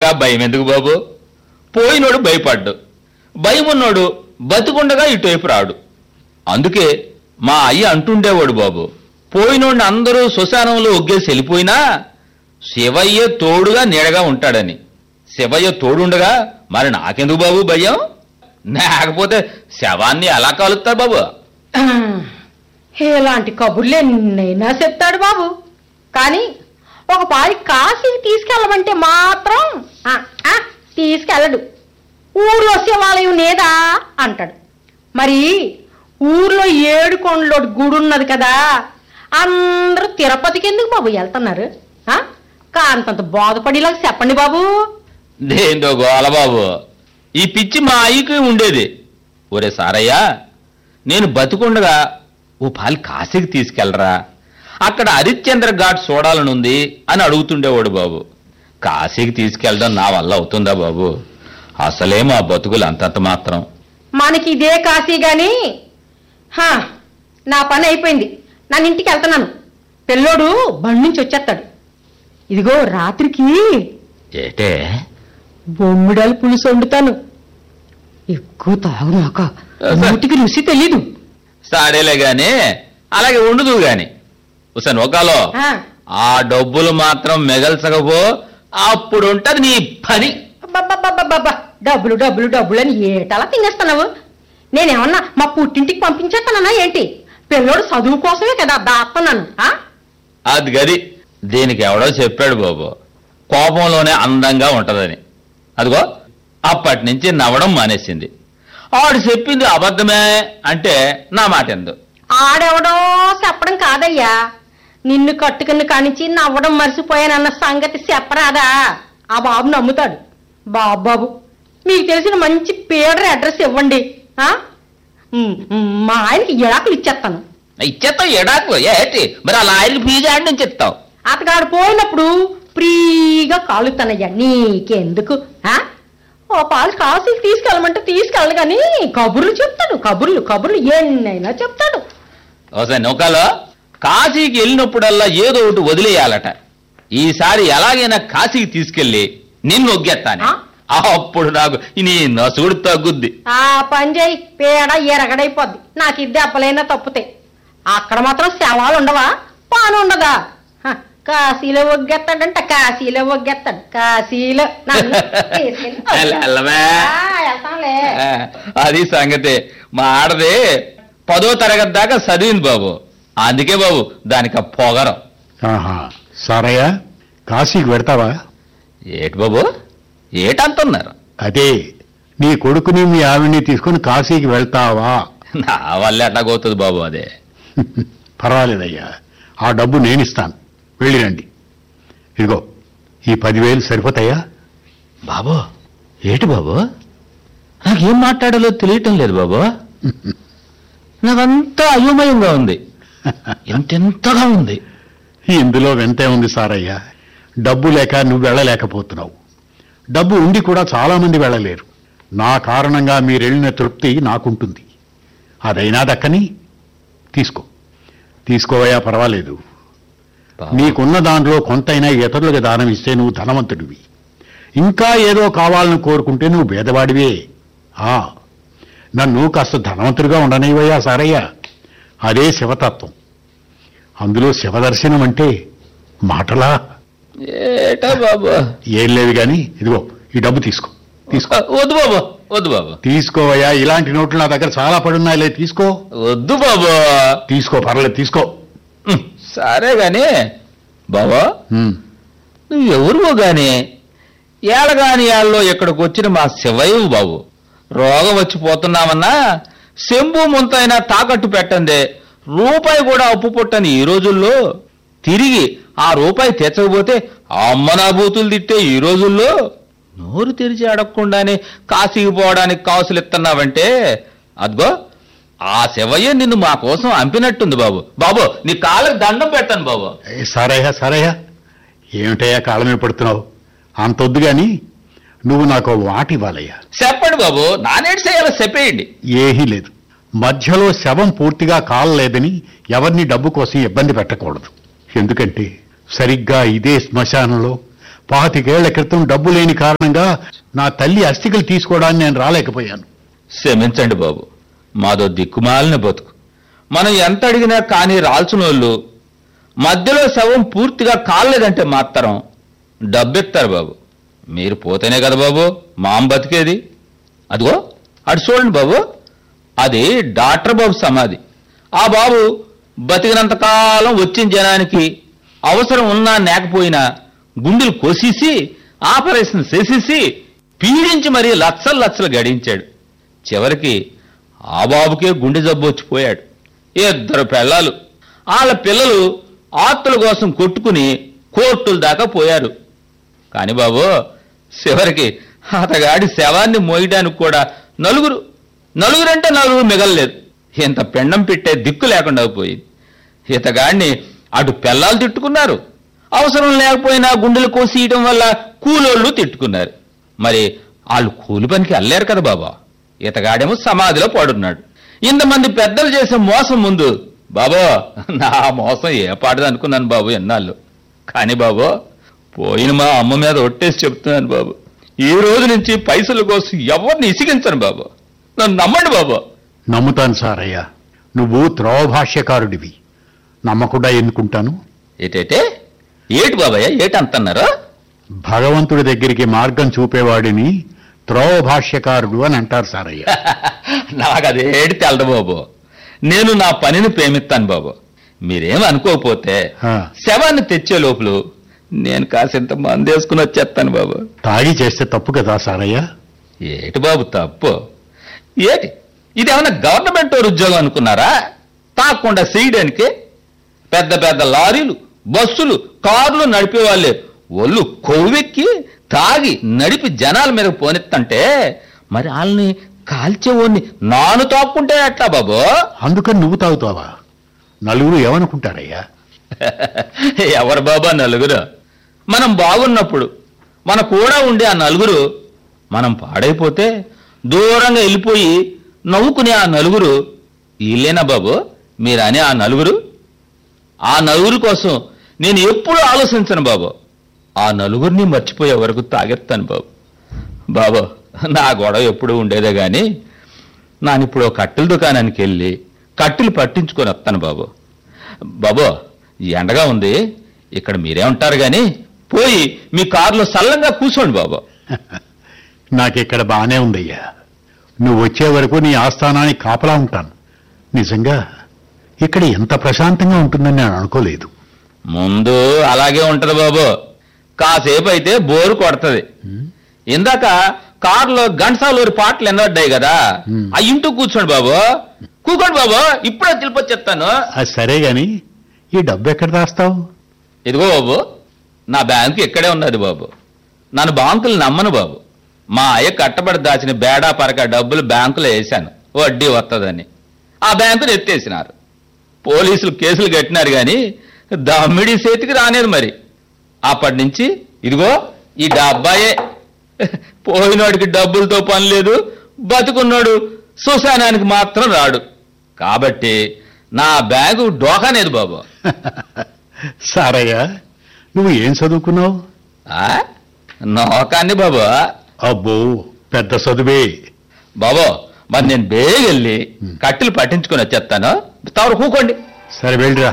ఇంకా భయం ఎందుకు బాబు పోయినోడు భయపడ్డు భయం ఉన్నోడు బతికుండగా ఇటువైపు రాడు అందుకే మా అయ్య అంటుండేవాడు బాబు పోయినోడిని అందరూ శ్మశానంలో ఒగ్గేసి వెళ్ళిపోయినా శివయ్య తోడుగా నీడగా ఉంటాడని శివయ్య తోడుండగా మరి నాకెందుకు బాబు భయం లేకపోతే శవాన్ని ఎలా కాలుస్తారు బాబు ఆ, ఇలాంటి కబుర్లు ఎన్నైనా చెప్తాడు బాబు కానీ ఒక పారి కాశీకి తీసుకెళ్ళమంటే మాత్రం ఆ, ఆ, తీసుకెళ్ళడు ఊర్లో శివాలయం లేదా అంటాడు మరి ఊర్లో ఏడు కొండలో గుడి ఉన్నది కదా అందరూ తిరుపతికి ఎందుకు బాబు వెళ్తున్నారు ఆ? కాంతంత బాధపడేలాగా చెప్పండి బాబు దేందో గోల బాబు ఈ పిచ్చి మా అయ్యకి ఉండేది ఒరే సారయ్య నేను బతుకుండగా ఓ పాలి కాశీకి తీసుకెళ్ళరా అక్కడ హరిశ్చంద్ర ఘాట్ చూడాలనుంది అని అడుగుతుండేవాడు బాబు కాశీకి తీసుకెళ్ళడం నా వల్ల అవుతుందా బాబు అసలే మా బతుకులు అంతంత మాత్రం మనకి ఇదే కాశీ గాని హా నా పని అయిపోయింది నన్ను ఇంటికి వెళ్తున్నాను పిల్లోడు బండి నుంచి వచ్చేస్తాడు ఇదిగో రాత్రికి ఏటే బొమ్మిడాలు పులుసు వండుతాను ఎక్కువ తాగు నాక నోటికి రుచి తెలీదు సాడేలే గాని అలాగే ఉండదు గాని ఉసన్ ఒకాలో ఆ, ఆ డబ్బులు మాత్రం మిగల్చకపో అప్పుడు ఉంటది నీ పని అబ్బబ్బబ్బబ్బబ్బబ్బ, డబ్బులు డబ్బులు డబ్బులు అని ఏటలా తినేస్తున్నావు నేనేమన్నా మా పుట్టింటికి పంపించేస్తానన్నా ఏంటి పిల్లోడు చదువు కోసమే కదా దాస్తున్నాను ఆ అది గది దీనికి ఎవడో చెప్పాడు బాబు కోపంలోనే అందంగా ఉంటదని అదిగో అప్పటి నుంచి నవ్వడం మానేసింది ఆడు చెప్పింది అబద్ధమే అంటే నా మాట ఎందు ఆడెవడో చెప్పడం కాదయ్యా నిన్ను కట్టుకుని కానించి నవ్వడం మర్చిపోయానన్న సంగతి చెప్పరాదా ఆ బాబు నమ్ముతాడు బాబు బాబు మీకు తెలిసిన మంచి పేడర్ అడ్రస్ ఇవ్వండి ఆ? ఉమ్, ఉమ్, మా ఆయనకి ఇడాకులు ఇచ్చేస్తాను ఇచ్చేస్తావు ఎడాకు ఏటి మరి అలా ఆయన ఫీజు ఆడి నుంచి ఇస్తావు అతగాడు పోయినప్పుడు ఫ్రీగా కాలుతానయ్యా నీకెందుకు ఆ? ఓ పాలు కాసులు తీసుకెళ్ళమంటే తీసుకెళ్ళడు కానీ కబుర్లు చెప్తాడు కబుర్లు కబుర్లు ఎన్నైనా చెప్తాడు ఒకసారి నౌకాలో కాశీకి వెళ్ళినప్పుడల్లా ఏదో ఒకటి వదిలేయాలట ఈసారి ఎలాగైనా కాశీకి తీసుకెళ్ళి నిన్ను ఒగ్గేస్తాను ఆ? అప్పుడు నాకు నీ నసుగుడు తగ్గుద్ది ఆ పని చేయి పేడ ఎరగడైపోద్ది నాకు ఇది దెబ్బలైనా తప్పుతాయి అక్కడ మాత్రం శవాలు ఉండవా పాను ఉండదా హ, కాశీలో ఒగ్గేస్తాడంట కాశీలో ఒగ్గేస్తాడు కాశీలో నన్ను తీసుకెళ్ళి ఎల్ల- ఎల్లవే. ఆ, వెళ్తాంలే ఆ, అది సంగతి మా ఆడది పదో తరగతి దాకా చదివింది బాబు అందుకే బాబు దానికి ఆ పొగరం ఆహా సారయ్య కాశీకి వెడతావా ఏటి బాబు ఏటంటున్నారు అదే నీ కొడుకుని మీ ఆవిడ్ని తీసుకుని కాశీకి వెళ్తావా నా వల్ల ఎట్లాగవుతుంది బాబు అదే పర్వాలేదయ్యా ఆ డబ్బు నేనిస్తాను వెళ్ళిరండి ఇదిగో ఈ పదివేలు సరిపోతాయా బాబు ఏటి బాబు నాకేం మాట్లాడాలో తెలియటం లేదు బాబు నాకంతా అయోమయంగా ఉంది ఎంతెంతగా ఉంది ఇందులో వింతే ఉంది సారయ్య డబ్బు లేక నువ్వు వెళ్ళలేకపోతున్నావు డబ్బు ఉండి కూడా చాలా మంది వెళ్ళలేరు నా కారణంగా మీరెళ్ళిన తృప్తి నాకుంటుంది అదైనా దక్కని తీసుకో తీసుకోవయా పర్వాలేదు బాబు, నీకున్న దాంట్లో కొంతైనా ఇతరులకు దానం ఇస్తే నువ్వు ధనవంతుడివి ఇంకా ఏదో కావాలని కోరుకుంటే నువ్వు భేదవాడివే ఆ నన్ను కాస్త ధనవంతుడిగా ఉండనివయ్యా సారయ్య అదే శివతత్వం అందులో శివదర్శనం అంటే మాటలా ఏటా బాబు ఏం లేదు గాని ఇదిగో ఈ డబ్బు తీసుకో తీసుకో వద్దు బాబు వద్దు బాబు తీసుకోవయ్యా ఇలాంటి నోట్లు నా దగ్గర చాలా పడున్నాయిలే తీసుకో వద్దు బాబు తీసుకో పర్లేదు తీసుకో ఉమ్, సరే గాని బాబా ఉమ్. నువ్వు ఎవరువో గాని ఏళ్ళగాని ఏళ్ళలో ఇక్కడికి వచ్చిన మా శివయ్య బాబు రోగం వచ్చి పోతున్నామన్నా శంభు ముంతైనా తాకట్టు పెట్టందే రూపాయి కూడా అప్పు పుట్టని ఈ రోజుల్లో తిరిగి ఆ రూపాయి తెచ్చకపోతే అమ్మనా బూతులు తిట్టే ఈ రోజుల్లో నోరు తెరిచి అడగకుండానే కాశీకి పోవడానికి కాసులు ఇస్తున్నావంటే అద్గో ఆ శివయ్య నిన్ను మా కోసం అంపినట్టుంది బాబు బాబు నీ కాళ్ళకి దండం పెట్టాను బాబు ఏ, సరేయా సరేయా ఏమిటయ్యా కాళ్ళ మీద పడుతున్నావు అంతొద్దు గాని నువ్వు నాకు ఓ మాట ఇవ్వాలయ్యా చెప్పండి బాబు నానేటి చేయాలో చెప్పేయండి ఏహీ లేదు మధ్యలో శవం పూర్తిగా కాలలేదని ఎవరిని డబ్బు కోసం ఇబ్బంది పెట్టకూడదు ఎందుకంటే సరిగ్గా ఇదే శ్మశానంలో పాతికేళ్ల క్రితం డబ్బు లేని కారణంగా నా తల్లి అస్థికలు తీసుకోవడానికి నేను రాలేకపోయాను క్షమించండి బాబు మాదో దిక్కుమాలిన బతుకు మనం ఎంత అడిగినా కానీ రాల్చినోళ్ళు మధ్యలో శవం పూర్తిగా కాలేదంటే మాత్రం డబ్బెత్తారు బాబు మీరు పోతేనే కదా బాబు మాం బతికేది అదిగో అటు చూడండి బాబు అది డాక్టర్ బాబు సమాధి ఆ బాబు బతికినంత కాలం వచ్చిన జనానికి అవసరం ఉన్నా లేకపోయినా గుండెలు కోసేసి ఆపరేషన్ చేసేసి పీడించి మరీ లచ్చలు లచ్చలు గడించాడు చివరికి ఆ బాబుకే గుండె జబ్బు వచ్చిపోయాడు ఇద్దరు పెళ్ళాలు వాళ్ళ పిల్లలు ఆత్తుల కోసం కొట్టుకుని కోర్టుల దాకా పోయారు కాని బాబు చివరికి అతగాడి శవాన్ని మోయడానికి కూడా నలుగురు నలుగురంటే నలుగురు మిగలలేదు ఇంత పెండం పెట్టే దిక్కు లేకుండా పోయింది ఇతగాడిని అటు పెళ్ళాలు తిట్టుకున్నారు అవసరం లేకపోయినా గుండెలు కోసియటం వల్ల కూలోళ్ళు తిట్టుకున్నారు మరి వాళ్ళు కూలి పనికి వెళ్ళారు కదా బాబా ఇతగాడేమో సమాధిలో పడున్నాడు ఇంతమంది పెద్దలు చేసే మోసం ముందు బాబో నా మోసం ఏ పాటది అనుకున్నాను బాబు ఎన్నాళ్ళు కానీ బాబు పోయిన మా అమ్మ మీద ఒట్టేసి చెప్తున్నాను బాబు ఈ రోజు నుంచి పైసల కోసం ఎవరిని ఇసిగించను బాబు నన్ను నమ్మండి బాబు నమ్ముతాను సారయ్య నువ్వు త్రోవ భాష్యకారుడివి నమ్మకుండా ఎన్నుకుంటాను ఏటేటే ఏటి బాబాయ్ ఏటి అంటున్నారు భగవంతుడి దగ్గరికి మార్గం చూపేవాడిని త్రోవ భాష్యకారుడు అని అంటారు సారయ్య నాకు అదేటి తెలదు బాబు నేను నా పనిని ప్రేమిస్తాను బాబు మీరేం అనుకోకపోతే ఆ. శవాన్ని తెచ్చే లోపల నేను కాసింత మందేసుకుని వచ్చేస్తాను బాబు తాగి చేస్తే తప్పు కదా సారయ్య ఏటి బాబు తప్పు ఏటి ఇదేమన్నా గవర్నమెంట్ వారి ఉద్యోగం అనుకున్నారా తాకుండా చేయడానికి పెద్ద పెద్ద లారీలు బస్సులు కార్లు నడిపే వాళ్ళే ఒళ్ళు కొవ్వెక్కి తాగి నడిపి జనాల మీద పోనెత్తంటే మరి వాళ్ళని కాల్చేవాడిని నాను తాక్కుంటే ఎట్లా బాబు అందుకని నువ్వు తాగుతావా నలుగురు ఏమనుకుంటారయ్యా ఎవరు బాబా నలుగురు మనం బాగున్నప్పుడు మన కూడా ఉండే ఆ నలుగురు మనం పాడైపోతే దూరంగా వెళ్ళిపోయి నవ్వుకునే ఆ నలుగురు వీళ్ళేనా బాబు మీరనే ఆ నలుగురు ఆ నలుగురు కోసం నేను ఎప్పుడు ఆలోచించను బాబు ఆ నలుగురిని మర్చిపోయే వరకు తాగెత్తాను బాబు బాబు నా గొడవ ఎప్పుడు ఉండేదే గాని నానిప్పుడు ఓ కట్టెల దుకాణానికి వెళ్ళి కట్టెలు పట్టించుకొని వస్తాను బాబు బాబు ఎండగా ఉంది ఇక్కడ మీరే ఉంటారు గాని పోయి మీ కారులో సల్లంగా కూర్చోండి బాబు నాకిక్కడ బానే ఉందయ్యా నువ్వు వచ్చే వరకు నీ ఆస్థానానికి కాపలా ఉంటాను నిజంగా ఇక్కడ ఎంత ప్రశాంతంగా ఉంటుందని నేను అనుకోలేదు ముందు అలాగే ఉంటది బాబు కాసేపు అయితే బోరు కొడుతుంది ఇందాక కారులో ఘంటసాలూరి పాటలు ఎన్నడ్డాయి కదా Hmm. ఆ ఇంటూ కూర్చోండి బాబు కూకోండి బాబు ఇప్పుడే తెలిపొచ్చి చెప్తాను అది సరే గాని ఈ డబ్బు ఎక్కడ దాస్తావు ఇదిగో బాబు నా బ్యాంకు ఇక్కడే ఉన్నది బాబు నన్ను బాంకులు నమ్మను బాబు మా అయ్య కట్టబడి దాచిన బేడా పరక డబ్బులు బ్యాంకులో వేశాను వడ్డీ వస్తుందని ఆ బ్యాంకును ఎత్తేసినారు పోలీసులు కేసులు కట్టినారు కానీ దమ్మిడి చేతికి రానేది మరి అప్పటి నుంచి ఇదిగో ఈ డబ్బాయే పోయినోడికి డబ్బులతో పని లేదు బతుకున్నాడు శ్మశానానికి మాత్రం రాడు కాబట్టి నా బ్యాంకు డోకానేది బాబు సారయ్య నువ్వు ఏం చదువుకున్నావు ఆ? నోకాన్ని బాబు అబ్బో పెద్ద చదువే బాబు మరి నేను బేగెళ్ళి కట్టెలు పట్టించుకొని వచ్చేస్తాను తవరు కూకోండి సరే వెళ్ళిరా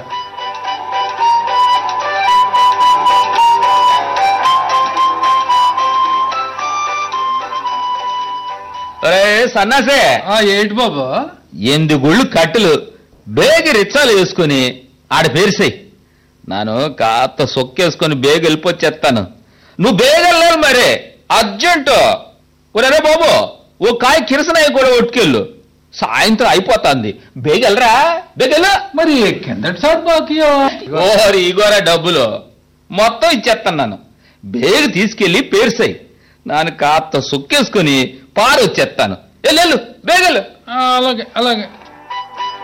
ఒరే సన్నాసే ఆ ఏంటి బాబు ఎనిమిది గుళ్ళు కట్టెలు బేగి రిచ్చాలు వేసుకుని ఆడ పేరిసాయి నాను కాస్త సొక్కేసుకొని బేగ వెళ్ళిపోచ్చేస్తాను నువ్వు బేగ వెళ్ళాలి మరే అర్జెంటు ఒరే బాబు ఓ కాయ కిరసనాయి కూడా ఒట్టుకెళ్ళు సాయంత్రం అయిపోతుంది బేగ వెళ్ళరా బేగ వెళ్ళు మరి కిందటి సార్ బాకీ ఓరి ఇగోరా డబ్బులు మొత్తం ఇచ్చేస్తాను నన్ను బేగు తీసుకెళ్లి పేర్సాయి నాను కాస్త సుక్కేసుకుని పారు వచ్చేస్తాను వెళ్ళు బేగలు అలాగే అలాగే